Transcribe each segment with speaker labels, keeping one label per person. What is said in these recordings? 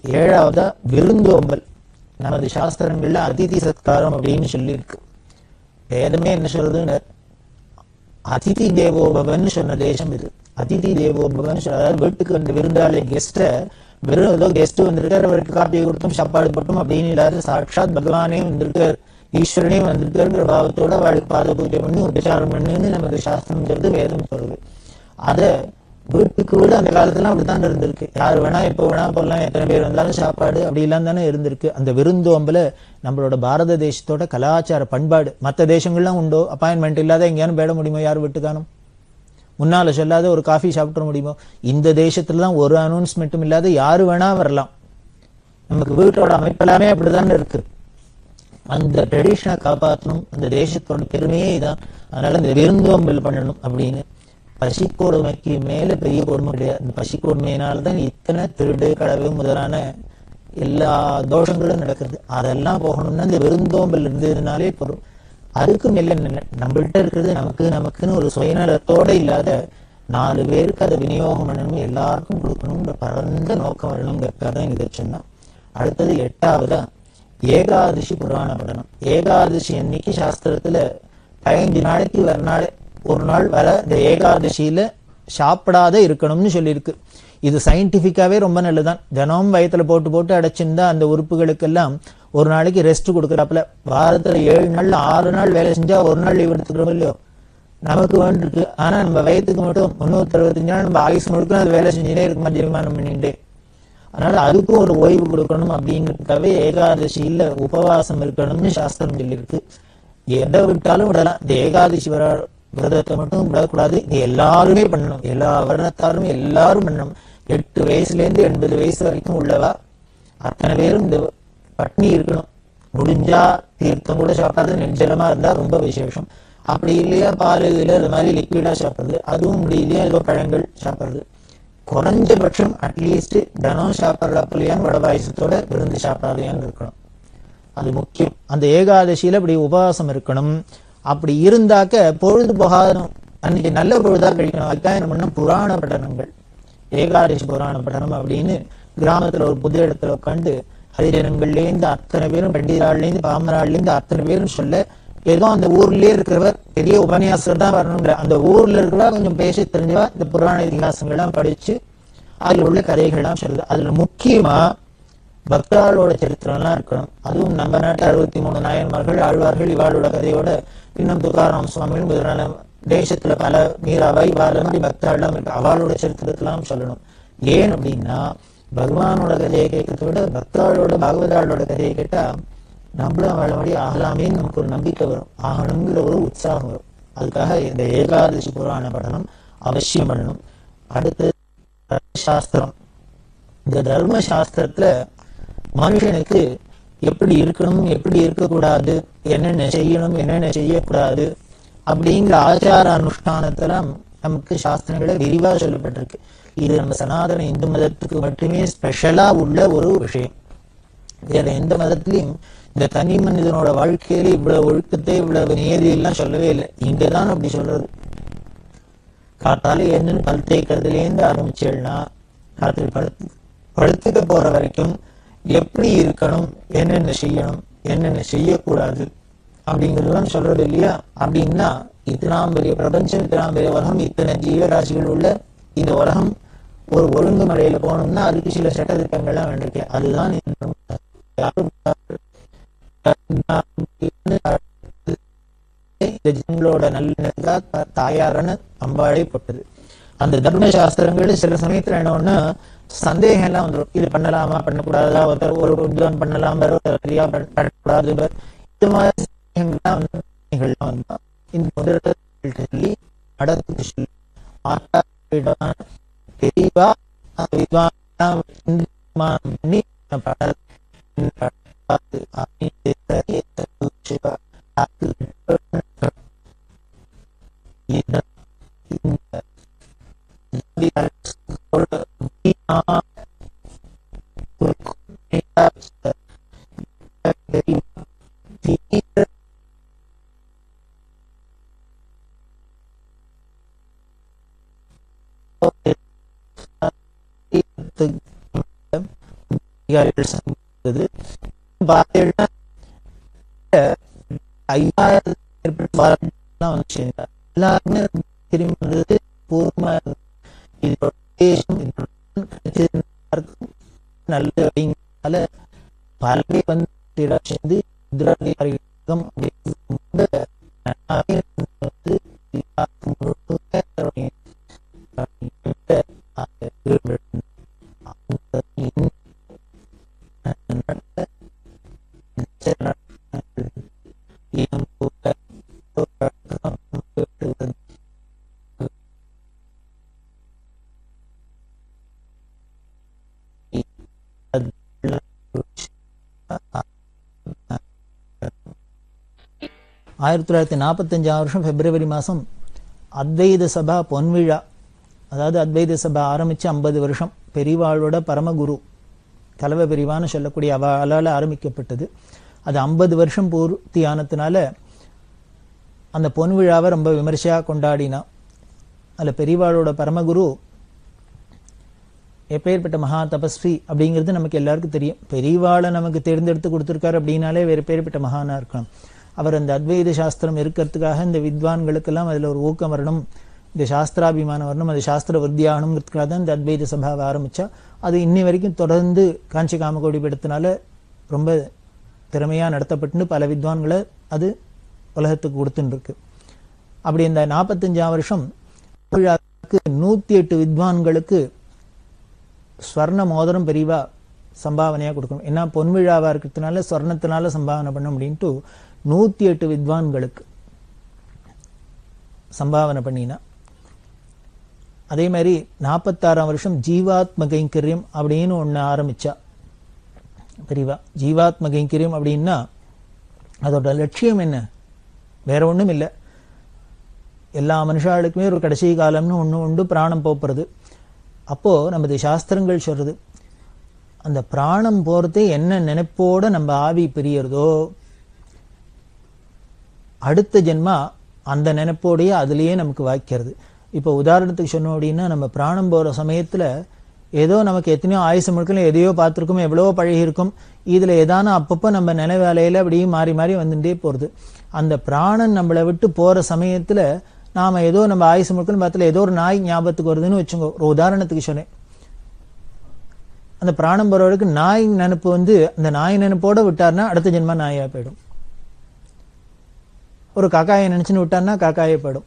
Speaker 1: ஏழாவதா விருந்தோம்பல் நமது சாஸ்திரங்கள்ல அதிதி சத்காரம் அப்படின்னு சொல்லியிருக்கு வேதமே என்ன சொல்றதுன்னு அதிதி தேவோபவன் சொன்ன தேசம் இது அதிதி தேவோபவன் சொல்ல அதாவது வீட்டுக்கு வந்து விருந்தாளி கெஸ்ட வெறும் ஏதோ கெஸ்ட் வந்திருக்காரு அவருக்கு காப்பியை கொடுத்தும் சாப்பாடு போட்டும் அப்படின்னு இல்லாத சாட்சாத் பகவானே வந்திருக்கார் ஈஸ்வரனே வந்திருக்காருங்கிற பாவத்தோட அவளுக்கு பாத பூஜை பண்ணி உபச்சாரம் பண்ணுன்னு நமக்கு சாஸ்திரம் சொல்றது வேதம் சொல்றது அத வீட்டுக்கு வீடு அந்த காலத்துல அப்படித்தான் இருந்திருக்கு யார் வேணா எப்ப வேணா போகலாம் எத்தனை பேர் வந்தாலும் சாப்பாடு அப்படி எல்லாம் தானே இருந்திருக்கு அந்த விருந்தோம்பல நம்மளோட பாரத தேசத்தோட கலாச்சார பண்பாடு மற்ற தேசங்கள்லாம் உண்டோ அப்பாயின்மெண்ட் இல்லாத எங்கேயாலும் போயிட முடியுமோ யார் வீட்டுக்கானும் முன்னால சொல்லாத ஒரு காஃபி சாப்பிட முடியுமோ இந்த தேசத்துல தான் ஒரு அனௌன்ஸ்மெண்ட்டும் இல்லாத யாரு வேணா வரலாம் நமக்கு வீட்டோட அமைப்பெல்லாமே அப்படிதான் இருக்கு அந்த ட்ரெடிஷனை காப்பாற்றணும் அந்த தேசத்தோட பெருமையே இதான் அதனால இந்த விருந்தோம்பல் பண்ணணும் அப்படின்னு பசி கொடுமைக்கு மேல பெரிய கொடுமை கிடையாது இந்த பசி கொடுமையினால தான் இத்தனை திருடு களவு முதலான எல்லா தோஷங்களும் நடக்குது அதெல்லாம் போகணும்னா இந்த விருந்தோம்பல் இருந்ததுனாலே போதும் அதுக்கு மேல என்ன நம்மள்கிட்ட இருக்கிறது நமக்கு நமக்குன்னு ஒரு சுயநலத்தோட இல்லாத நாலு பேருக்கு அதை விநியோகம் பண்ணணும் எல்லாருக்கும் கொடுக்கணும்ன்ற பரந்த நோக்கம் வரணுங்கிறதுக்காக தான் இதை சொன்னோம் அடுத்தது எட்டாவதா ஏகாதசி புராண படனம் ஏகாதசி அன்னைக்கு சாஸ்திரத்துல பதினஞ்சு நாளைக்கு ஒரு நாள் ஒரு நாள் வர இந்த ஏகாதசியில சாப்பிடாத இருக்கணும்னு சொல்லியிருக்கு இது சயின்டிபிக்காவே ரொம்ப நல்லதுதான் தினமும் வயத்துல போட்டு போட்டு அடைச்சிருந்தா அந்த உறுப்புகளுக்கெல்லாம் ஒரு நாளைக்கு ரெஸ்ட் கொடுக்குறாப்புல வாரத்துல ஏழு நாள் ஆறு நாள் வேலை செஞ்சா ஒரு நாள் லீவ் எடுத்துக்கிறோம் இல்லையோ நமக்கு வேண்டிருக்கு ஆனா நம்ம வயத்துக்கு மட்டும் முன்னூத்தி அறுபத்தஞ்சு நாள் நம்ம ஆயுசு முழுக்க அது வேலை செஞ்சுட்டே இருக்குமா ஜெயமானம் பண்ணிட்டு அதனால அதுக்கும் ஒரு ஓய்வு கொடுக்கணும் அப்படிங்கிறதுக்காகவே ஏகாதசியில உபவாசம் இருக்கணும்னு சாஸ்திரம் சொல்லியிருக்கு எதை விட்டாலும் விடலாம் இந்த ஏகாதசி வர விரதத்தை மட்டும் விடக்கூடாது இது எல்லாருமே பண்ணணும் எல்லா வருடத்தாரும் எல்லாரும் பண்ணணும் எட்டு வயசுல இருந்து எண்பது வயசு வரைக்கும் உள்ளவா அத்தனை பேரும் இந்த பட்னி இருக்கணும் முடிஞ்சா தீர்த்தம் கூட சாப்பிடாது நெஞ்சலமா இருந்தா ரொம்ப விசேஷம் அப்படி இல்லையா பால் இதுல இது மாதிரி லிக்விடா சாப்பிடுறது அதுவும் முடியலையா ஏதோ பழங்கள் சாப்பிடுறது குறைஞ்சபட்சம் அட்லீஸ்ட் தினம் சாப்பிட்றப்பலையான் வடபாயசத்தோட விருந்து சாப்பிடாதையான்னு இருக்கணும் அது முக்கியம் அந்த ஏகாதசியில இப்படி உபவாசம் இருக்கணும் அப்படி இருந்தாக்க பொழுது போகாதனும் அன்னைக்கு நல்ல பொழுதா கழிக்கணும் அதுக்காக என்ன பண்ண புராண பட்டணங்கள் ஏகாதசி புராண பட்டணம் அப்படின்னு கிராமத்துல ஒரு புது இடத்துல உட்காந்து ஹரிஜனங்கள்லேருந்து அத்தனை பேரும் பண்டிதாள்லேருந்து பாமராள்லேருந்து அத்தனை பேரும் சொல்ல ஏதோ அந்த ஊர்லயே இருக்கிறவர் பெரிய உபன்யாசர் தான் வரணுங்கிற அந்த ஊர்ல இருக்கிறவா கொஞ்சம் பேச தெரிஞ்சவா இந்த புராண இதிகாசங்கள்லாம் படிச்சு அதுல உள்ள கதைகள்லாம் சொல்லுது அதுல முக்கியமா பக்தாளோட சரித்திரம்லாம் இருக்கணும் அதுவும் நம்ம நாட்டு அறுபத்தி மூணு நாயன்மார்கள் ஆழ்வார்கள் இவாளோட கதையோட இன்னும் துகாராம் சுவாமிகள் முதலான தேசத்துல பல மீராபாய் இவாள மாதிரி பக்தாள்லாம் இருக்கு அவளோட சரித்திரத்தெல்லாம் சொல்லணும் ஏன் அப்படின்னா பகவானோட கதையை கேட்கறத விட பக்தாளோட பாகவதாளோட கதையை கேட்டா நம்மளும் அவளை மாதிரி ஆகலாமேன்னு நமக்கு ஒரு நம்பிக்கை வரும் ஆகணுங்கிற ஒரு உற்சாகம் வரும் அதுக்காக இந்த ஏகாதசி புராண படனம் அவசியம் பண்ணணும் அடுத்து சாஸ்திரம் இந்த தர்ம சாஸ்திரத்துல மனுஷனுக்கு எப்படி இருக்கணும் எப்படி இருக்கக்கூடாது என்னென்ன செய்யணும் என்னென்ன செய்யக்கூடாது அப்படிங்கிற ஆச்சார அனுஷ்டானத்தெல்லாம் நமக்கு சாஸ்திரங்கள விரிவா சொல்லப்பட்டிருக்கு இது நம்ம சனாதன இந்து மதத்துக்கு மட்டுமே ஸ்பெஷலா உள்ள ஒரு விஷயம் வேற எந்த மதத்திலையும் இந்த தனி மனிதனோட வாழ்க்கையில இவ்வளவு ஒழுக்கத்தை இவ்வளவு நியதி எல்லாம் சொல்லவே இல்லை இங்கதான் அப்படி சொல்றது காத்தால என்னன்னு பல் தேய்க்கிறதுலேருந்து ஆரம்பிச்சேன்னா ராத்திரி படுத்து படுத்துக்க போற வரைக்கும் எப்படி இருக்கணும் என்னென்ன செய்யணும் என்னென்ன செய்யக்கூடாது அப்படிங்கிறதெல்லாம் சொல்றது இல்லையா அப்படின்னா இத்தனாம் பெரிய பிரபஞ்சம் இத்தனாம் பெரிய உலகம் இத்தனை ஜீவராசிகள் உள்ள இந்த உலகம் ஒரு ஒழுங்கு முறையில போகணும்னா அதுக்கு சில சட்ட திட்டங்கள்லாம் வேண்டியிருக்கு அதுதான் இந்த யாரும் இந்த ஜனங்களோட நல்ல தாயாரான அம்பாளை போட்டது அந்த தர்ம சாஸ்திரங்கள் சில சமயத்துல என்ன ஒண்ணு சந்தேகம் எல்லாம் வந்துடும் இது பண்ணலாமா பண்ணக்கூடாதா ஒருத்தர் ஒரு உத்தியோகம் பண்ணலாம் வேற ஒருத்தர் சரியா பண்ண- பண்ணக்கூடாது வேற இது மாதிரி சந்தேகங்கள்லாம் வந்து சந்தேகங்கள்லாம் வந்தா இந்த முதல்கிட்ட சொல்லி நடத்துக்கு சொல்லி மாட்டாவிடம் தெளிவா அந்த வித்வான் பண்ணி பாடல் பார்த்து அப்படின்னு சிவா இந்த இந்த அதிகாரிகள் சங்கம் இருந்தது பார்த்தீங்கன்னா ஐயாயிரம் மேற்பட்ட பாராட்டுலாம் வந்து சேர்ந்தார் எல்லாருமே திரும்பி வந்தது பூர்வமா இருந்தது. இதோட உத்தேசம், இதோட பலன் கிடைச்சது எல்லாருக்கும் நல்லது அப்படிங்கிறதுனால பல பேர் வந்து இதோட சேர்ந்து முத்ராதிகாரிகள் சங்கம் அப்படிங்கிறது ரொம்ப நல்லாவே வந்து எல்லாருக்கும் முழுக்க அப்படிங்கிற அந்த ஈடுபட்டு அந்த இன்னும் நடந்த நிச்சய இன்னும் கூட ஆயிரத்தி தொள்ளாயிரத்தி நாற்பத்தஞ்சாம் வருஷம் பிப்ரவரி மாதம் அத்வைத சபா பொன்விழா அதாவது அத்வைத சபா ஆரம்பித்து ஐம்பது வருஷம் பெரிவாளோட பரமகுரு கலவ பெரிவான்னு சொல்லக்கூடிய அவளால் ஆரம்பிக்கப்பட்டது அது ஐம்பது வருஷம் பூர்த்தி ஆனதுனால அந்த பொன் விழாவை ரொம்ப விமர்சையாக கொண்டாடினா அதில் பெரியவாளோட பரமகுரு எப்பேற்பட்ட மகா தபஸ்வி அப்படிங்கிறது நமக்கு எல்லாருக்கும் தெரியும் பெரியவாளை நமக்கு தேர்ந்தெடுத்து கொடுத்துருக்காரு அப்படின்னாலே வேறு பேர்பட்ட மகானா இருக்கலாம் அவர் அந்த அத்வைத சாஸ்திரம் இருக்கிறதுக்காக இந்த வித்வான்களுக்கெல்லாம் அதில் ஒரு ஊக்கம் வரணும் இந்த சாஸ்திராபிமானம் வரணும் அது சாஸ்திர விருத்தியாகணுங்கிறதுக்காக தான் இந்த அத்வைத சபாவை ஆரம்பிச்சா அது இன்னி வரைக்கும் தொடர்ந்து காஞ்சி காமகோடி பீடத்தினால ரொம்ப திறமையாக நடத்தப்பட்டு பல வித்வான்களை அது உலகத்துக்கு கொடுத்துன்னு இருக்கு அப்படி இந்த நாற்பத்தஞ்சாம் வருஷம் விழாவுக்கு நூற்றி எட்டு வித்வான்களுக்கு ஸ்வர்ண மோதிரம் பெரியவா சம்பாவனையாக கொடுக்கணும் ஏன்னா பொன் விழாவாக இருக்கிறதுனால ஸ்வர்ணத்தினால சம்பாவனை பண்ணும் அப்படின்ட்டு நூற்றி எட்டு வித்வான்களுக்கு சம்பாவனை பண்ணினா அதே மாதிரி நாற்பத்தாறாம் வருஷம் ஜீவாத்ம கைங்கரியம் அப்படின்னு ஒன்று ஆரம்பிச்சா பெரியவா ஜீவாத்ம கைங்கரியம் அப்படின்னா அதோட லட்சியம் என்ன வேற ஒன்றும் இல்லை எல்லா மனுஷாளுக்குமே ஒரு கடைசி காலம்னு ஒன்று உண்டு பிராணம் போப்புறது அப்போது நமது சாஸ்திரங்கள் சொல்றது அந்த பிராணம் போகிறதே என்ன நினைப்போட நம்ம ஆவி பிரியறதோ அடுத்த ஜென்மா அந்த நினைப்போடையே அதுலேயே நமக்கு வாய்க்கிறது இப்போ உதாரணத்துக்கு சொன்னோம் அப்படின்னா நம்ம பிராணம் போகிற சமயத்தில் ஏதோ நமக்கு எத்தனையோ ஆயுசு முழுக்கல எதையோ பார்த்துருக்கோம் எவ்வளவோ பழகியிருக்கும் இதில் ஏதான அப்பப்போ நம்ம நினை வேலையில் அப்படியே மாறி மாறி வந்துட்டே போகிறது அந்த பிராணன் நம்மளை விட்டு போகிற சமயத்தில் நாம் ஏதோ நம்ம ஆயுசு முழுக்கன்னு பார்த்துல ஏதோ ஒரு நாய் ஞாபகத்துக்கு வருதுன்னு வச்சுக்கோ ஒரு உதாரணத்துக்கு சொன்னேன் அந்த பிராணம் போகிறவருக்கு நாய் நினப்பு வந்து அந்த நாய் நினைப்போட விட்டார்னா அடுத்த ஜென்மா நாயாக போயிடும் ஒரு காக்காயை நினைச்சுன்னு விட்டார்னா காக்காயே போயிடும்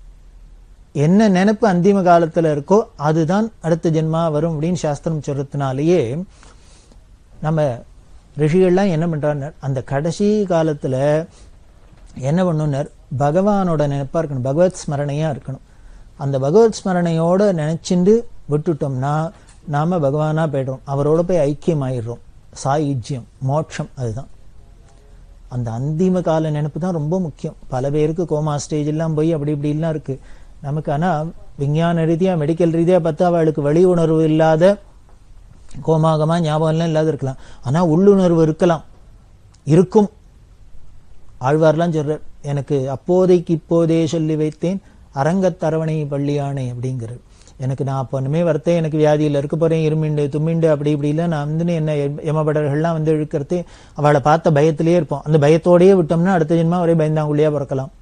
Speaker 1: என்ன நினைப்பு அந்திம காலத்துல இருக்கோ அதுதான் அடுத்த ஜென்மா வரும் அப்படின்னு சாஸ்திரம் சொல்றதுனாலேயே நம்ம ரிஷிகள்லாம் என்ன பண்றாங்க அந்த கடைசி காலத்துல என்ன பண்ணுனர் பகவானோட நினைப்பா இருக்கணும் பகவத் ஸ்மரணையா இருக்கணும் அந்த பகவத் ஸ்மரணையோட நினைச்சுண்டு விட்டுட்டோம்னா நாம பகவானா போயிடுறோம் அவரோட போய் ஐக்கியமாயிடுறோம் சாயுஜ்யம் மோட்சம் அதுதான் அந்த அந்திம கால நினைப்பு தான் ரொம்ப முக்கியம் பல பேருக்கு கோமா ஸ்டேஜ் எல்லாம் போய் அப்படி இப்படிலாம் இருக்கு நமக்கு ஆனால் விஞ்ஞான ரீதியாக மெடிக்கல் ரீதியாக பார்த்தா அவளுக்கு வெளி உணர்வு இல்லாத கோமாகமா ஞாபகம்லாம் இல்லாத இருக்கலாம் ஆனால் உள்ளுணர்வு இருக்கலாம் இருக்கும் ஆழ்வார்லாம் சொல்றார் எனக்கு அப்போதைக்கு இப்போதே சொல்லி வைத்தேன் அரங்கத்தரவணை பள்ளியானை அப்படிங்கிறது எனக்கு நான் அப்போ ஒன்றுமே வரத்தே எனக்கு வியாதியில் இருக்க போகிறேன் இருமிண்டு தும்மிண்டு அப்படி இப்படிலாம் நான் வந்து என்ன யமபடர்கள்லாம் வந்து இழுக்கிறதே அவளை பார்த்த பயத்திலே இருப்போம் அந்த பயத்தோடையே விட்டோம்னா அடுத்த ஜென்மா ஒரே பயந்தாங்குள்ளியாக பிறக்கலாம்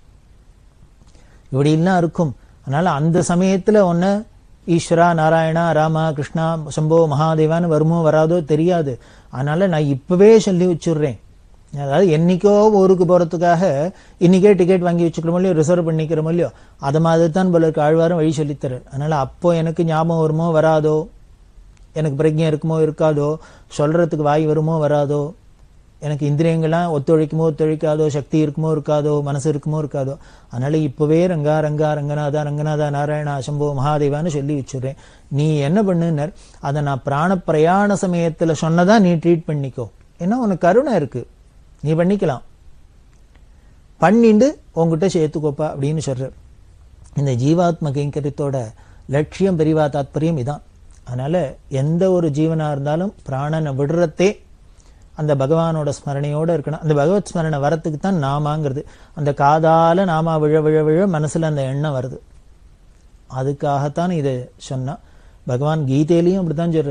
Speaker 1: இப்படிலாம் இருக்கும் அதனால அந்த சமயத்துல ஒன்று ஈஸ்வரா நாராயணா ராமா கிருஷ்ணா சம்போ மகாதேவான்னு வருமோ வராதோ தெரியாது அதனால நான் இப்பவே சொல்லி வச்சுடுறேன் அதாவது என்னைக்கோ ஊருக்கு போறதுக்காக இன்னைக்கே டிக்கெட் வாங்கி வச்சுக்கிறோமோ இல்லையோ ரிசர்வ் பண்ணிக்கிறோமோ இல்லையோ அது மாதிரி தான் போல இருக்கு ஆழ்வாரும் வழி சொல்லித்தரார் அதனால அப்போ எனக்கு ஞாபகம் வருமோ வராதோ எனக்கு பிரஜை இருக்குமோ இருக்காதோ சொல்றதுக்கு வாய் வருமோ வராதோ எனக்கு இந்திரியங்கள்லாம் ஒத்துழைக்குமோ ஒத்துழைக்காதோ சக்தி இருக்குமோ இருக்காதோ மனசு இருக்குமோ இருக்காதோ அதனால இப்பவே ரங்கா ரங்கா ரங்கநாதா ரங்கநாதா நாராயணா சம்போ மகாதேவான்னு சொல்லி வச்சுடுறேன் நீ என்ன பண்ணுனர் அதை நான் பிராண பிரயாண சமயத்துல சொன்னதா நீ ட்ரீட் பண்ணிக்கோ ஏன்னா உனக்கு கருணை இருக்கு நீ பண்ணிக்கலாம் பண்ணிண்டு உங்ககிட்ட சேர்த்துக்கோப்பா அப்படின்னு சொல்றார் இந்த ஜீவாத்ம கைங்கரியத்தோட லட்சியம் பெரிவா தாத்பரியம் இதான் அதனால எந்த ஒரு ஜீவனா இருந்தாலும் பிராணனை விடுறதே அந்த பகவானோட ஸ்மரணையோட இருக்கணும் அந்த பகவத் ஸ்மரணை வரத்துக்கு தான் நாமாங்கிறது அந்த காதால நாமா விழ விழ விழ மனசுல அந்த எண்ணம் வருது அதுக்காகத்தான் இதை சொன்னா பகவான் கீதையிலையும் அப்படித்தான் சொல்றாரு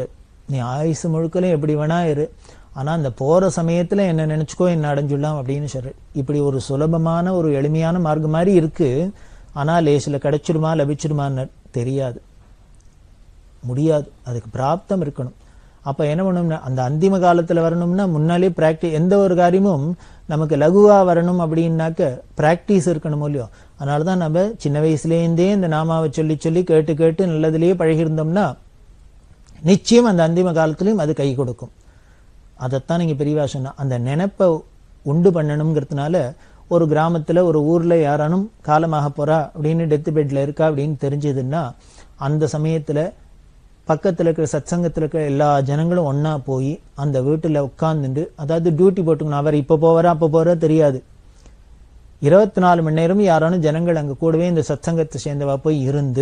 Speaker 1: நீ ஆயுசு முழுக்கலும் எப்படி வேணா இரு ஆனா அந்த போற சமயத்துல என்ன நினைச்சுக்கோ என்ன அடைஞ்சுடலாம் அப்படின்னு சொல்ற இப்படி ஒரு சுலபமான ஒரு எளிமையான மார்க்கம் மாதிரி இருக்கு ஆனா லேசில் கிடைச்சிடுமா லபிச்சிடுமான்னு தெரியாது முடியாது அதுக்கு பிராப்தம் இருக்கணும் அப்ப என்ன பண்ணணும்னா அந்த அந்திம காலத்துல வரணும்னா முன்னாலே பிராக்டி எந்த ஒரு காரியமும் நமக்கு லகுவா வரணும் அப்படின்னாக்க பிராக்டிஸ் இருக்கணும் இல்லையோ அதனால தான் நம்ம சின்ன வயசுலேருந்தே இந்த நாமாவை சொல்லி சொல்லி கேட்டு கேட்டு நல்லதுலேயே பழகியிருந்தோம்னா நிச்சயம் அந்த அந்திம காலத்திலையும் அது கை கொடுக்கும் அதைத்தான் நீங்க பெரியவா சொன்னா அந்த நினைப்பை உண்டு பண்ணணுங்கிறதுனால ஒரு கிராமத்துல ஒரு ஊர்ல யாரானும் காலமாக போறா அப்படின்னு டெத் பெட்ல இருக்கா அப்படின்னு தெரிஞ்சதுன்னா அந்த சமயத்துல பக்கத்துல இருக்கிற சத்சங்கத்துல இருக்கிற எல்லா ஜனங்களும் ஒண்ணா போய் அந்த வீட்டுல உட்கார்ந்துட்டு அதாவது டியூட்டி போட்டுக்கணும் அவர் இப்ப போவாரா அப்ப போறா தெரியாது இருபத்தி நாலு மணி நேரமும் யாரானும் ஜனங்கள் அங்க கூடவே இந்த சத்சங்கத்தை சேர்ந்தவா போய் இருந்து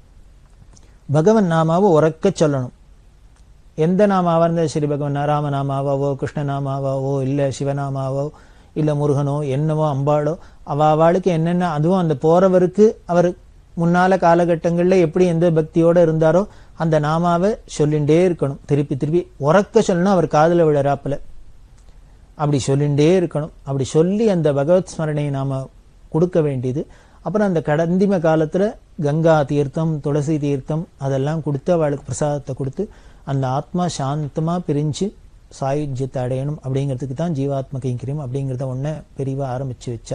Speaker 1: பகவன் நாமாவை உறக்க சொல்லணும் எந்த நாமாவா இருந்தாலும் சரி பகவான் ராம நாமாவாவோ கிருஷ்ண நாமாவாவோ இல்ல சிவநாமாவோ இல்ல முருகனோ என்னவோ அம்பாளோ அவ அவளுக்கு என்னென்ன அதுவும் அந்த போறவருக்கு அவர் முன்னால காலகட்டங்கள்ல எப்படி எந்த பக்தியோட இருந்தாரோ அந்த நாமாவை சொல்லிண்டே இருக்கணும் திருப்பி திருப்பி உறக்க சொல்லணும் அவர் காதுல விழறாப்புல அப்படி சொல்லிண்டே இருக்கணும் அப்படி சொல்லி அந்த பகவத் ஸ்மரணையை நாம கொடுக்க வேண்டியது அப்புறம் அந்த கடந்திம காலத்துல கங்கா தீர்த்தம் துளசி தீர்த்தம் அதெல்லாம் கொடுத்து அவளுக்கு பிரசாதத்தை கொடுத்து அந்த ஆத்மா சாந்தமா பிரிஞ்சு சாயுஜ்யத்தை அடையணும் அப்படிங்கிறதுக்கு தான் ஜீவாத்ம கைங்கரியம் அப்படிங்கிறத ஒன்ன பெரியவா ஆரம்பிச்சு வச்சா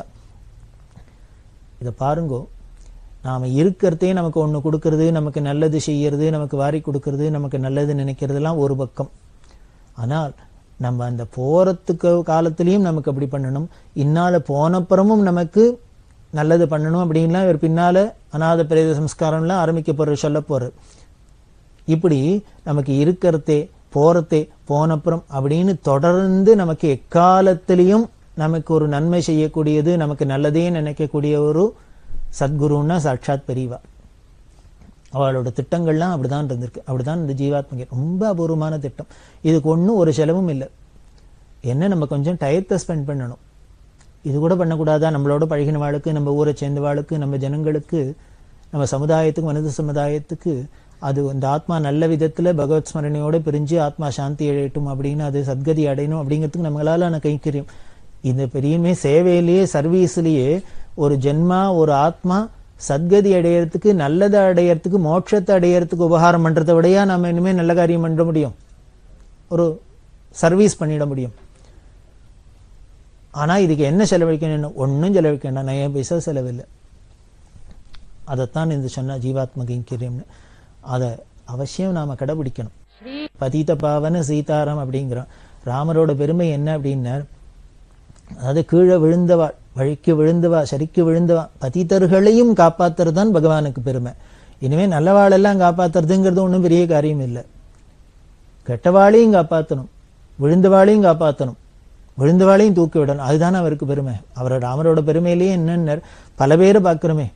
Speaker 1: இதை பாருங்கோ நாம இருக்கிறதே நமக்கு ஒண்ணு கொடுக்கறது நமக்கு நல்லது செய்யறது நமக்கு வாரி கொடுக்கறது நமக்கு நல்லது நினைக்கிறதெல்லாம் ஒரு பக்கம் ஆனால் நம்ம அந்த போறதுக்கு காலத்திலையும் நமக்கு அப்படி பண்ணணும் இன்னால போனப்புறமும் நமக்கு நல்லது பண்ணணும் அப்படின்லாம் இவர் பின்னால அநாத பிரேத சம்ஸ்காரம்லாம் ஆரம்பிக்க போற சொல்ல போறார் இப்படி நமக்கு இருக்கிறதே போறதே போனப்புறம் அப்படின்னு தொடர்ந்து நமக்கு எக்காலத்திலையும் நமக்கு ஒரு நன்மை செய்யக்கூடியது நமக்கு நல்லதே நினைக்கக்கூடிய ஒரு சத்குருன்னா சாட்சாத் பெரியவா அவளோட திட்டங்கள்லாம் அப்படிதான் இருந்திருக்கு அப்படிதான் இந்த ஜீவாத்மகை ரொம்ப அபூர்வமான திட்டம் இதுக்கு ஒன்றும் ஒரு செலவும் இல்லை என்ன நம்ம கொஞ்சம் டயத்தை ஸ்பெண்ட் பண்ணணும் இது கூட பண்ணக்கூடாதா நம்மளோட பழகின வாழ்க்கை நம்ம ஊரை சேர்ந்த வாழ்க்கை நம்ம ஜனங்களுக்கு நம்ம சமுதாயத்துக்கு மனித சமுதாயத்துக்கு அது அந்த ஆத்மா நல்ல விதத்துல பகவத் ஸ்மரணையோட பிரிஞ்சு ஆத்மா சாந்தி அடையட்டும் அப்படின்னு அது சத்கதி அடையணும் அப்படிங்கிறதுக்கு நம்மளால நான் கைக்கரியம் இந்த பெரியமே சேவையிலேயே சர்வீஸ்லயே ஒரு ஜென்மா ஒரு ஆத்மா சத்கதி அடையறதுக்கு நல்லதை அடையறதுக்கு மோட்சத்தை அடையறதுக்கு உபகாரம் பண்றதை விடையா நம்ம இனிமே நல்ல காரியம் பண்ண முடியும் ஒரு சர்வீஸ் பண்ணிட முடியும் ஆனா இதுக்கு என்ன செலவழிக்கணும் ஒன்றும் செலவழிக்க வேண்டாம் நயம் பைசா செலவில்லை அதைத்தான் இந்த சொன்ன ஜீவாத்ம கைங்கரியம்னு அதை அவசியம் நாம கடைபிடிக்கணும் பதித பாவன சீதாராம் அப்படிங்கிறோம் ராமரோட பெருமை என்ன அப்படின்னா அதாவது கீழே விழுந்தவா வழிக்கு விழுந்தவா சரிக்கு விழுந்தவா பதித்தர்களையும் காப்பாத்துறது தான் பகவானுக்கு பெருமை இனிமே நல்லவாளெல்லாம் காப்பாத்துறதுங்கிறது ஒன்றும் பெரிய காரியம் இல்லை கெட்டவாளையும் காப்பாற்றணும் விழுந்தவாளையும் காப்பாற்றணும் விழுந்தவாளையும் தூக்கி விடணும் அதுதானே அவருக்கு பெருமை அவரோட ராமரோட பெருமையிலேயே என்னென்ன பல பேரை பார்க்குறோமே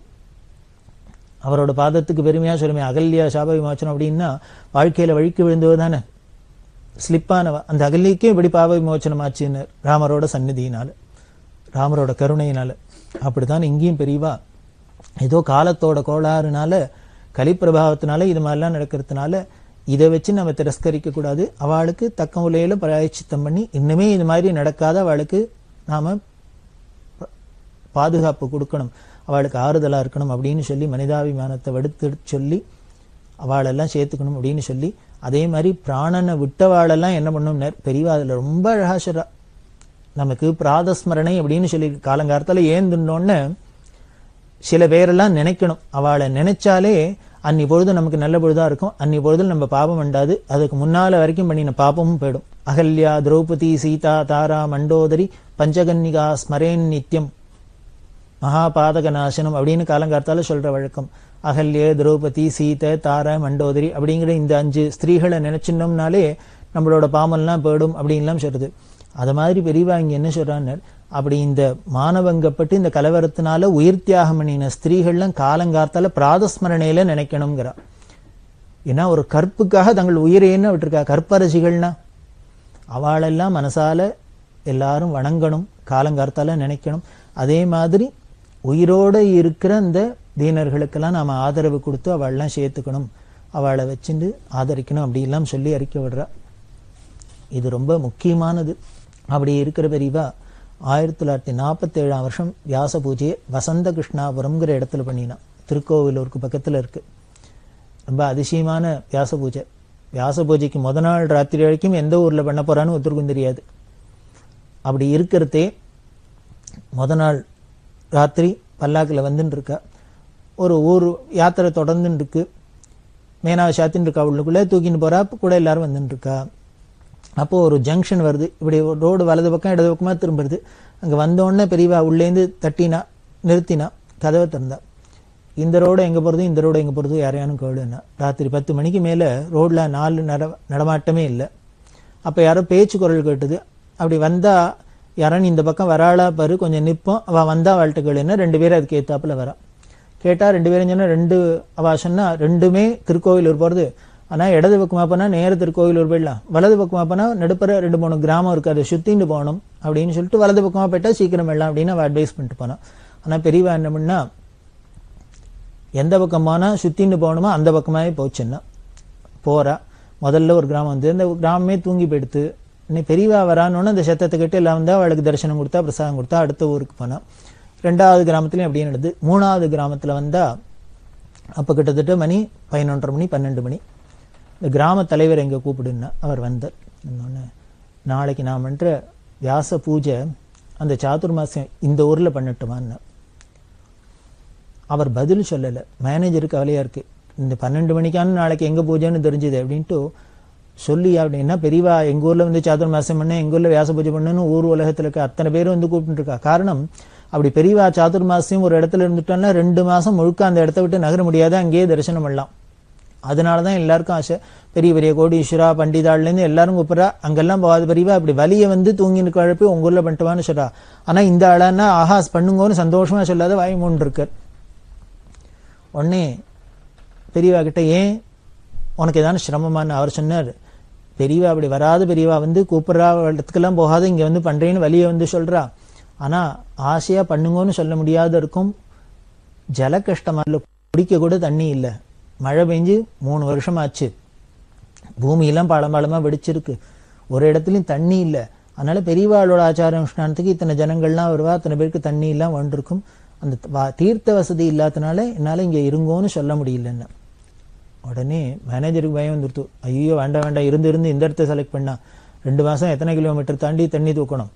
Speaker 1: அவரோட பாதத்துக்கு பெருமையா சொல்லுமே அகல்யா சாப விமோச்சனம் அப்படின்னா வாழ்க்கையில வழிக்கு விழுந்தவ தானே ஸ்லிப்பானவ அந்த அகல்யக்கே இப்படி பாவ விமோச்சனம் ஆச்சுன்னு ராமரோட சந்நிதியினால ராமரோட கருணையினால அப்படித்தான் இங்கேயும் பெரியவா ஏதோ காலத்தோட கோளாறுனால கலிப்பிரபாவத்தினால இது மாதிரிலாம் நடக்கிறதுனால இதை வச்சு நம்ம திரஸ்கரிக்க கூடாது அவளுக்கு தக்க முறையில பிராயச்சித்தம் பண்ணி இன்னுமே இது மாதிரி நடக்காத அவளுக்கு நாம பாதுகாப்பு கொடுக்கணும் அவளுக்கு ஆறுதலா இருக்கணும் அப்படின்னு சொல்லி மனிதாபிமானத்தை வடுத்து சொல்லி அவளெல்லாம் சேர்த்துக்கணும் அப்படின்னு சொல்லி அதே மாதிரி பிராணனை விட்டவாளெல்லாம் என்ன பண்ணும் பெரியவா அதுல ரொம்ப அழகா சொல்றா நமக்கு பிராதஸ்மரணை அப்படின்னு சொல்லி காலங்காலத்துல ஏந்துனோன்னு சில பேரெல்லாம் நினைக்கணும் அவளை நினைச்சாலே அன்னி பொழுது நமக்கு நல்ல பொழுதா இருக்கும் அன்னி பொழுதில் நம்ம பாபம் உண்டாது அதுக்கு முன்னால வரைக்கும் பண்ணின பாபமும் போயிடும் அகல்யா திரௌபதி சீதா தாரா மண்டோதரி பஞ்சகன்னிகா ஸ்மரேன் நித்தியம் மகாபாதக நாசனம் அப்படின்னு காலங்காலத்தால சொல்ற வழக்கம் அகல்ய திரௌபதி சீதை தார மண்டோதரி அப்படிங்கிற இந்த அஞ்சு ஸ்திரீகளை நினைச்சினோம்னாலே நம்மளோட பாமெல்லாம் போயிடும் அப்படின்லாம் சொல்றது அது மாதிரி பெரியவா இங்க என்ன சொல்றான்னு அப்படி இந்த மானவங்கப்பட்டு இந்த கலவரத்தினால உயிர் தியாகம் பண்ணின ஸ்திரீகள்லாம் காலங்காலத்தால பிராதஸ்மரணையில நினைக்கணுங்கிறா ஏன்னா ஒரு கற்புக்காக தங்கள் உயிரேன்னு விட்டுருக்கா கற்பரசிகள்னா அவளெல்லாம் மனசால எல்லாரும் வணங்கணும் காலங்காலத்தால நினைக்கணும் அதே மாதிரி உயிரோட இருக்கிற அந்த தீனர்களுக்கெல்லாம் நாம ஆதரவு கொடுத்து அவள்லாம் சேர்த்துக்கணும் அவளை வச்சுட்டு ஆதரிக்கணும் அப்படி எல்லாம் சொல்லி அறிக்கை விடுறா இது ரொம்ப முக்கியமானது அப்படி இருக்கிற பெரியவா ஆயிரத்தி தொள்ளாயிரத்தி நாற்பத்தேழாம் வருஷம் வியாச பூஜையை வசந்த கிருஷ்ணாபுரம்ங்கிற இடத்துல பண்ணினான் திருக்கோவிலூருக்கு பக்கத்தில் இருக்கு ரொம்ப அதிசயமான வியாச பூஜை வியாச பூஜைக்கு முத நாள் ராத்திரி வரைக்கும் எந்த ஊரில் பண்ண போறான்னு ஒருத்தருக்கும் தெரியாது அப்படி இருக்கிறதே முத நாள் ராத்திரி பல்லாக்கில் வந்துன்னு இருக்கா ஒரு ஊர் யாத்திரை தொடர்ந்துன்னு இருக்கு மேனாவை சாத்தின்னு இருக்கா உள்ளுக்குள்ளே தூக்கின்னு போறா கூட எல்லாரும் வந்துன்னு இருக்கா அப்போ ஒரு ஜங்ஷன் வருது இப்படி ரோடு வலது பக்கம் இடது பக்கமா திரும்புறது அங்க வந்த உடனே பெரியவா உள்ளேந்து தட்டினா நிறுத்தினா கதவை திறந்தா இந்த ரோடு எங்க போறது இந்த ரோடு எங்க போறது யாரையானும் கேளுன்னா ராத்திரி பத்து மணிக்கு மேல ரோட்ல நாலு நட நடமாட்டமே இல்லை அப்ப யாரோ பேச்சு குரல் கேட்டுது அப்படி வந்தா யாரான்னு இந்த பக்கம் வராளா பாரு கொஞ்சம் நிற்போம் அவ வந்தா அவள்கிட்ட கேளுன்னா ரெண்டு பேரும் அதுக்கு ஏத்தாப்புல வரா கேட்டா ரெண்டு பேரும் சொன்னா ரெண்டு அவ சொன்னா ரெண்டுமே திருக்கோவிலூர் போறது ஆனா இடது பக்கமா போனா நேர திருக்கோவிலூர் போயிடலாம் வலது பக்கமா போனா நடுப்புற ரெண்டு மூணு கிராமம் இருக்கு அதை சுத்தின்னு போகணும் அப்படின்னு சொல்லிட்டு வலது பக்கமா போயிட்டா சீக்கிரம் வெள்ளலாம் அப்படின்னு அவ அட்வைஸ் பண்ணிட்டு போனான் ஆனா பெரியவா என்ன பண்ணா எந்த பக்கம் போனா சுத்தின்னு போகணுமோ அந்த பக்கமாவே போச்சுன்னா போறா முதல்ல ஒரு கிராமம் வந்து அந்த கிராமமே தூங்கி போயிடுத்து இன்னும் பெரியவா வரான்னு அந்த சத்தத்தை கேட்டு எல்லாம் வந்து அவளுக்கு தரிசனம் கொடுத்தா பிரசாதம் கொடுத்தா அடுத்த ஊருக்கு போனா ரெண்டாவது கிராமத்துலயும் அப்படியே நடந்து மூணாவது கிராமத்துல வந்தா அப்ப கிட்டத்தட்ட மணி பதினொன்றரை மணி பன்னெண்டு மணி இந்த கிராம தலைவர் எங்க கூப்பிடுன்னா அவர் வந்தார் இன்னொன்னு நாளைக்கு நான் பண்ற வியாச பூஜை அந்த சாதுர்மாசியம் இந்த ஊர்ல பண்ணட்டுமான்னு அவர் பதில் சொல்லல மேனேஜருக்கு கவலையா இருக்கு இந்த பன்னெண்டு மணிக்கான நாளைக்கு எங்க பூஜைன்னு தெரிஞ்சுது அப்படின்ட்டு சொல்லி அப்படின்னா பெரியவா எங்க ஊர்ல வந்து சாதுர்மாசம் பண்ண எங்க ஊர்ல வியாச பூஜை பண்ணுன்னு ஊர் உலகத்துல இருக்க அத்தனை பேரும் வந்து கூப்பிட்டு இருக்கா காரணம் அப்படி பெரியவா சாதுர்மாசியம் ஒரு இடத்துல இருந்துட்டோம்னா ரெண்டு மாசம் முழுக்க அந்த இடத்த விட்டு நகர முடியாது அங்கேயே தரிசனம் பண்ணலாம் அதனாலதான் எல்லாருக்கும் ஆசை பெரிய பெரிய கோடீஸ்வரா பண்டிதாள்லேருந்து எல்லாரும் கூப்பிட்றா அங்கெல்லாம் போகாத பெரியவா அப்படி வலிய வந்து தூங்கின்னு குழப்பி உங்க ஊர்ல பண்ணிட்டுவான்னு சொல்றா ஆனா இந்த ஆளான்னா ஆஹாஸ் பண்ணுங்கன்னு சந்தோஷமா சொல்லாத வாய் மூன்று இருக்கார் உடனே பெரியவா கிட்ட ஏன் உனக்கு ஏதான சிரமமான்னு அவர் சொன்னார் பெரியவா அப்படி வராத பெரியவா வந்து கூப்பிட்றா இடத்துக்கெல்லாம் போகாத இங்க வந்து பண்றேன்னு வழியை வந்து சொல்றா ஆனா ஆசையா பண்ணுங்கன்னு சொல்ல முடியாத இருக்கும் ஜல கஷ்டமா இல்லை குடிக்க கூட தண்ணி இல்லை மழை பெஞ்சு மூணு வருஷம் ஆச்சு பூமியெல்லாம் பாலம் பாலமா வெடிச்சிருக்கு ஒரு இடத்துலயும் தண்ணி இல்லை அதனால பெரியவாளோட ஆச்சார அனுஷ்டானத்துக்கு இத்தனை ஜனங்கள்லாம் வருவா அத்தனை பேருக்கு தண்ணி எல்லாம் வந்திருக்கும் அந்த வா- தீர்த்த வசதி இல்லாதனால என்னால இங்க இருங்கோன்னு சொல்ல முடியலன்னு உடனே மேனேஜருக்கு பயம் வந்துருத்து ஐயோ வேண்டாம் வேண்டாம் இருந்து இருந்து இந்த இடத்த செலக்ட் பண்ணா ரெண்டு மாசம் எத்தனை கிலோமீட்டர் தாண்டி தண்ணி தூக்கணும்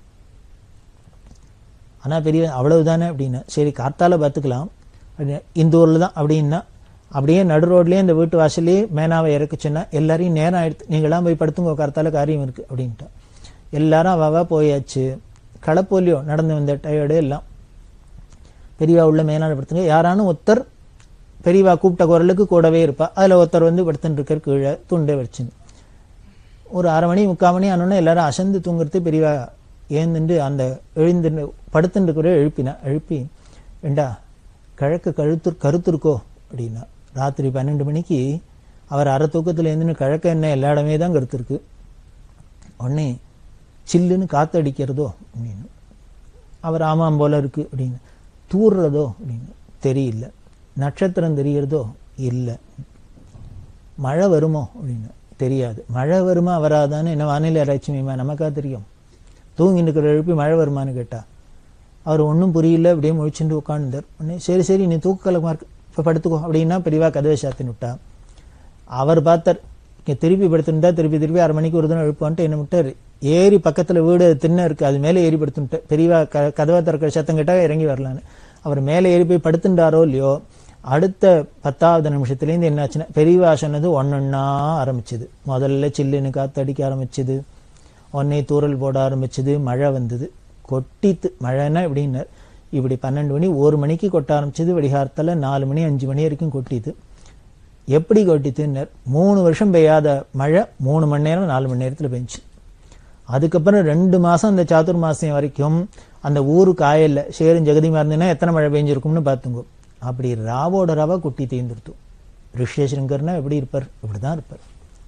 Speaker 1: ஆனா பெரிய அவ்வளவுதானே அப்படின்னு சரி காத்தால பார்த்துக்கலாம் அப்படின்னு, இந்த ஊர்ல தான் அப்படின்னா அப்படியே நடு ரோட்லயே இந்த வீட்டு வாசல்லே மேனாவை இறக்குச்சுன்னா எல்லாரையும் நேரம் ஆயிடுத்து நீங்களாம் போய் படுத்துங்க கார்த்தால காரியம் இருக்கு அப்படின்ட்டா எல்லாரும் அவாவா போயாச்சு களப்போலியோ நடந்து வந்த டயர்டு எல்லாம் பெரியவா உள்ள மேனாடு படுத்துங்க யாரானும் ஒருத்தர் பெரியவா கூப்பிட்ட குரலுக்கு கூடவே இருப்பா அதுல ஒருத்தர் வந்து படுத்துட்டு இருக்கார் கீழே துண்டை வச்சுன்னு ஒரு அரை மணி முக்கால் மணி ஆனோடனே எல்லாரும் அசந்து தூங்குறது பெரியவா ஏந்துண்டு அந்த எழுந்து படுத்துட்டு கூட எழுப்பினா எழுப்பி ஏண்டா கிழக்கு கழுத்து கருத்துருக்கோ அப்படின்னா ராத்திரி பன்னெண்டு மணிக்கு அவர் அரை தூக்கத்துல எழுந்துன்னு கிழக்க என்ன எல்லா இடமே தான் கருத்து இருக்கு உடனே சில்லுன்னு காத்து அடிக்கிறதோ அப்படின்னு அவர் ஆமாம் போல இருக்கு அப்படின்னு தூர்றதோ அப்படின்னு தெரியல நட்சத்திரம் தெரியறதோ இல்லை மழை வருமோ அப்படின்னு தெரியாது மழை வருமா வராதான்னு என்ன வானிலை ஆராய்ச்சி மையமா நமக்கா தெரியும் தூங்கிட்டு இருக்கிற எழுப்பி மழை வருமான்னு கேட்டா அவர் ஒன்றும் புரியல அப்படியே முழிச்சுட்டு உட்காந்துருந்தார் உடனே சரி சரி நீ தூக்க கலக்கமா இருக்கு இப்போ படுத்துக்கோ அப்படின்னா பெரியவா கதவை சாத்தின்னு விட்டா அவர் பார்த்தார் இங்க திருப்பி படுத்துட்டா திருப்பி திருப்பி அரை மணிக்கு ஒரு தினம் எழுப்பான்ட்டு என்ன விட்டார் ஏறி பக்கத்துல வீடு திண்ணை இருக்கு அது மேலே ஏறி படுத்துட்டார் பெரியவா க கதவை திறக்கிற சத்தம் கேட்டா இறங்கி வரலான்னு அவர் மேலே ஏறி போய் படுத்துட்டாரோ இல்லையோ அடுத்த பத்தாவது நிமிஷத்துலேருந்து என்னாச்சுன்னா பெரியவா சொன்னது ஒன்னொன்னா ஆரம்பிச்சது முதல்ல சில்லுன்னு காத்து அடிக்க ஆரம்பிச்சது உடனே தூறல் போட ஆரம்பிச்சது மழை வந்தது கொட்டித்து மழைன்னா எப்படின்னார் இப்படி பன்னெண்டு மணி ஒரு மணிக்கு கொட்ட ஆரம்பிச்சது வெடிகாரத்தில் நாலு மணி அஞ்சு மணி வரைக்கும் கொட்டிது எப்படி கொட்டித்துன்னர் மூணு வருஷம் பெய்யாத மழை மூணு மணி நேரம் நாலு மணி நேரத்துல பெஞ்சு அதுக்கப்புறம் ரெண்டு மாசம் அந்த சாத்துர் மாசம் வரைக்கும் அந்த ஊரு காயல்ல சேரும் ஜெகதிமா இருந்ததுன்னா எத்தனை மழை பெஞ்சிருக்கும்னு பார்த்துங்க அப்படி ராவோட ரவா கொட்டி தீர்ந்துருத்து ரிஷேஸ்வரங்கர்னா எப்படி இருப்பார் இப்படிதான் இருப்பார்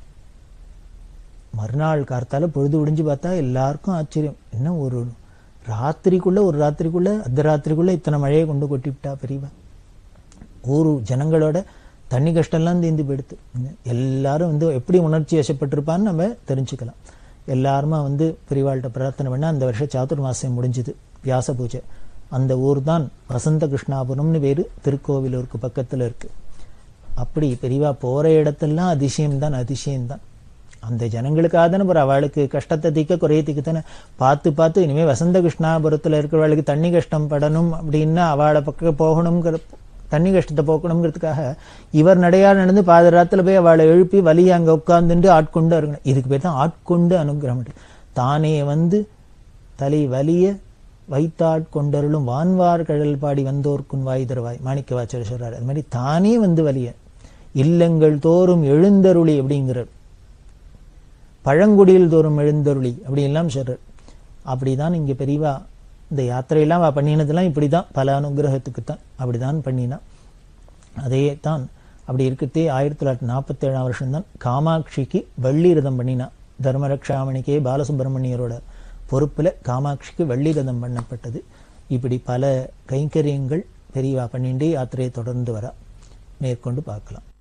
Speaker 1: மறுநாள் கார்த்தால பொழுது விடிஞ்சு பார்த்தா எல்லாருக்கும் ஆச்சரியம் என்ன ஒரு ராத்திரிக்குள்ள ஒரு ராத்திரிக்குள்ள அர்த்த ராத்திரிக்குள்ள இத்தனை மழையை கொண்டு கொட்டிவிட்டா பெரியவா ஊரு ஜனங்களோட தண்ணி கஷ்டம்லாம் தீந்து போயிடுத்து எல்லாரும் வந்து எப்படி உணர்ச்சி வசப்பட்டிருப்பான்னு நம்ம தெரிஞ்சுக்கலாம் எல்லாருமா வந்து பெரியவாள்கிட்ட பிரார்த்தனை பண்ணா அந்த வருஷம் சாதுர்மாசியம் முடிஞ்சுது வியாச பூஜை அந்த ஊர் தான் வசந்த கிருஷ்ணாபுரம்னு பேரு திருக்கோவிலூருக்கு பக்கத்துல இருக்கு அப்படி பெரியவா போற இடத்தெல்லாம் அதிசயம் தான் அதிசயம் தான் அந்த ஜனங்களுக்காக தானே ஒரு அவளுக்கு கஷ்டத்தை தீக்க குறையத்துக்கு தானே பார்த்து பார்த்து இனிமே வசந்த கிருஷ்ணாபுரத்துல இருக்கிறவளுக்கு தண்ணி கஷ்டம் படணும் அப்படின்னா அவளை பக்கம் போகணுங்கிற தண்ணி கஷ்டத்தை போக்கணுங்கிறதுக்காக இவர் நடையா நடந்து பாதராத்துல போய் அவளை எழுப்பி வலியை அங்க உட்கார்ந்துட்டு ஆட்கொண்டு இருக்கணும் இதுக்கு பேர் தான் ஆட்கொண்டு அனுகிரகம் தானே வந்து தலை வலிய வைத்தாட்கொண்டருளும் வான்வார் கழல் பாடி வந்தோர்க்குன் வாய் தருவாய் மாணிக்க வாச்சர் சொல்றாரு அது மாதிரி தானே வந்து வலிய இல்லங்கள் தோறும் எழுந்தருளி அப்படிங்கிறார் பழங்குடியில் தோறும் எழுந்தருளி அப்படி எல்லாம் சொல்றார் அப்படிதான் இங்க பெரியவா இந்த யாத்திரையெல்லாம் அவ பண்ணினதெல்லாம் இப்படிதான் பல அனுகிரகத்துக்கு தான் அப்படிதான் பண்ணினா அதே தான் அப்படி இருக்கத்தே ஆயிரத்தி தொள்ளாயிரத்தி நாற்பத்தி ஏழாம் வருஷம் தான் காமாட்சிக்கு வள்ளி ரதம் பண்ணினா தர்மரக்ஷாமணிக்கே பாலசுப்ரமணியரோட பொறுப்புல காமாட்சிக்கு வள்ளி ரதம் பண்ணப்பட்டது இப்படி பல கைங்கரியங்கள் பெரியவா பண்ணிண்டே யாத்திரையை தொடர்ந்து வரா மேற்கொண்டு பார்க்கலாம்